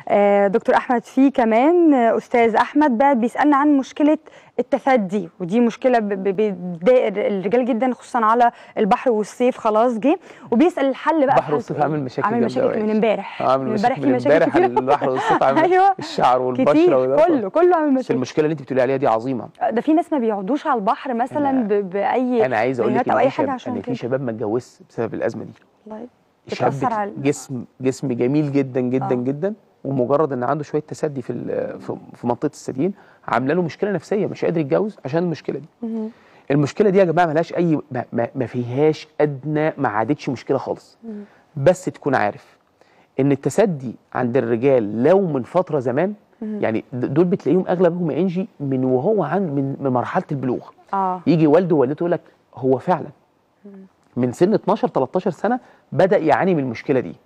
آه، دكتور احمد في كمان آه، استاذ احمد بقى بيسالنا عن مشكله التثدي ودي مشكله ب- ب- بتضايق الرجال جدا خصوصا على البحر والصيف خلاص جه وبيسال الحل بقى البحر حالته والصيف إيه؟ عامل مشاكل عامل جامدة مشاكل أوي. من امبارح عامل من مشاكل في من امبارح كتير. البحر والصيف عامل ايوه الشعر والبشره كتير والبشرة. كله كله عامل بس مشاكل المشكله اللي انت بتقولي عليها دي عظيمه ده في ناس ما بيقعدوش على البحر مثلا أنا- ب- باي انا عايز اقول لك فيديوهات او ان اي في حاجه شباب عشان ان في كده شباب ما اتجوزش بسبب الازمه دي والله شاب بتأثر على- جسم جسم جميل جدا جدا آه. جدا ومجرد ان عنده شويه تسدي في ال- في- في منطقه الثديين عامله له مشكله نفسيه مش قادر يتجوز عشان المشكله دي مهم. المشكله دي يا جماعه ملهاش اي ما, ما, ما فيهاش ادنى ما عادتش مشكله خالص بس تكون عارف ان التسدي عند الرجال لو من فتره زمان يعني د- دول بتلاقيهم اغلبهم يا انجي من وهو عند من, من مرحله البلوغ اه يجي والده ووالدته يقول لك هو فعلا من سن 12 13 سنه بدا يعاني من المشكله دي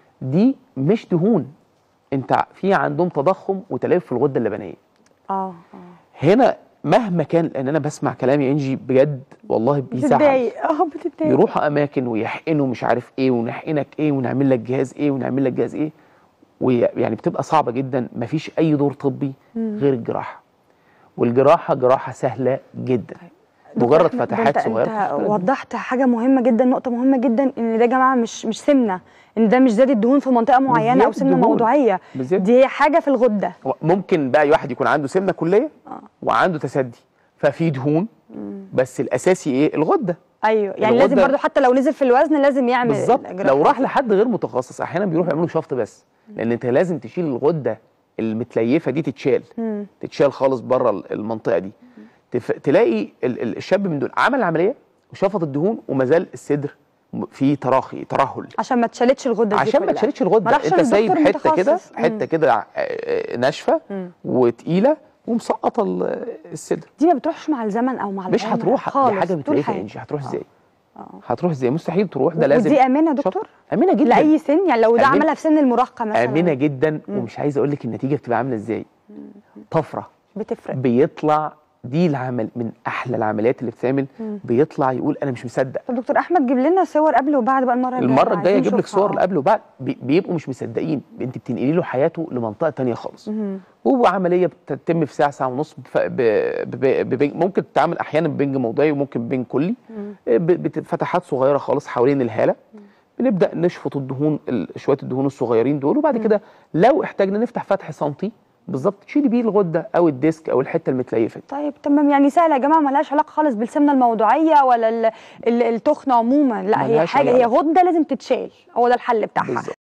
دي مش دهون انت في عندهم تضخم وتليف في الغده اللبنيه اه اه هنا مهما كان لان انا بسمع كلام يا انجي بجد والله بيزعل بتتضايق اه بتتضايق يروحوا اماكن ويحقنوا مش عارف ايه ونحقنك ايه ونعمل لك جهاز ايه ونعمل لك جهاز ايه ويعني بتبقى صعبه جدا مفيش اي دور طبي غير الجراحه والجراحه جراحه سهله جدا مجرد أحمد، ده فتحات انت صغيره انت في الجسم. وضحت حاجه مهمه جدا نقطه مهمه جدا ان ده يا جماعه مش مش سمنه ان ده مش زياده دهون في منطقه معينه او زيادة سمنه دهون. موضوعيه بالظبط. دي حاجه في الغده ممكن بقى واحد يكون عنده سمنه كليه وعنده تسدي ففي دهون بس الاساسي ايه الغده ايوه يعني لازم الغدة- برضو حتى لو نزل في الوزن لازم يعمل بالظبط الجراحة. لو راح لحد غير متخصص احيانا بيروحوا يعملوا شفط بس لان انت لازم تشيل الغده المتليفه دي تتشال مم. تتشال خالص بره ال- المنطقه دي تف... تلاقي ال- ال- الشاب من دول عمل عمليه وشفط الدهون وما زال الصدر م- فيه تراخي ترهل عشان ما تشالتش الغده دي عشان ما كلها. تشالتش ما الغده راحش انت سايب للدكتور حته كده المتخصص. مم. حته كده ع- آه، ناشفه مم. وتقيله ومسقطه ال- الصدر دي ما بتروحش مع الزمن او مع مش العمر هتروح دي خالص حاجه طول بتلاقيها حياتك. انجي هتروح آه. ازاي آه. هتروح ازاي مستحيل تروح ده لازم ودي امنه يا شفط. دكتور امنه جدا لاي سن يعني لو ده آمنة. عملها في سن المراهقه مثلا امنه جدا ومش عايز اقول لك النتيجه بتبقى عامله ازاي طفره بتفرق بيطلع دي العمل من احلى العمليات اللي بتتعمل بيطلع يقول انا مش مصدق طب دكتور احمد جيب لنا صور قبل وبعد بقى المره الجايه المره الجايه عايزين اجيب لك نشوفها. صور اللي قبل وبعد بي- بيبقوا مش مصدقين انت بتنقلي له حياته لمنطقه تانية خالص مهم. هو عمليه بتتم في ساعه ساعه ونص بف- ب- ب- ببنج ممكن تتعمل احيانا ببنج موضعي وممكن ببنج كلي ب- بت- فتحات صغيره خالص حوالين الهاله بنبدا نشفط الدهون ال- شويه الدهون الصغيرين دول وبعد كده لو احتاجنا نفتح فتح سنتي بالظبط تشيلي بيه الغده او الديسك او الحته المتليفه دي. طيب تمام يعني سهله يا جماعه ملهاش علاقه خالص بالسمنه الموضوعيه ولا ال- ال- التخن عموما لا هي ملهاش حاجه هي علاقة. غده لازم تتشال هو ده الحل بتاعها بالظبط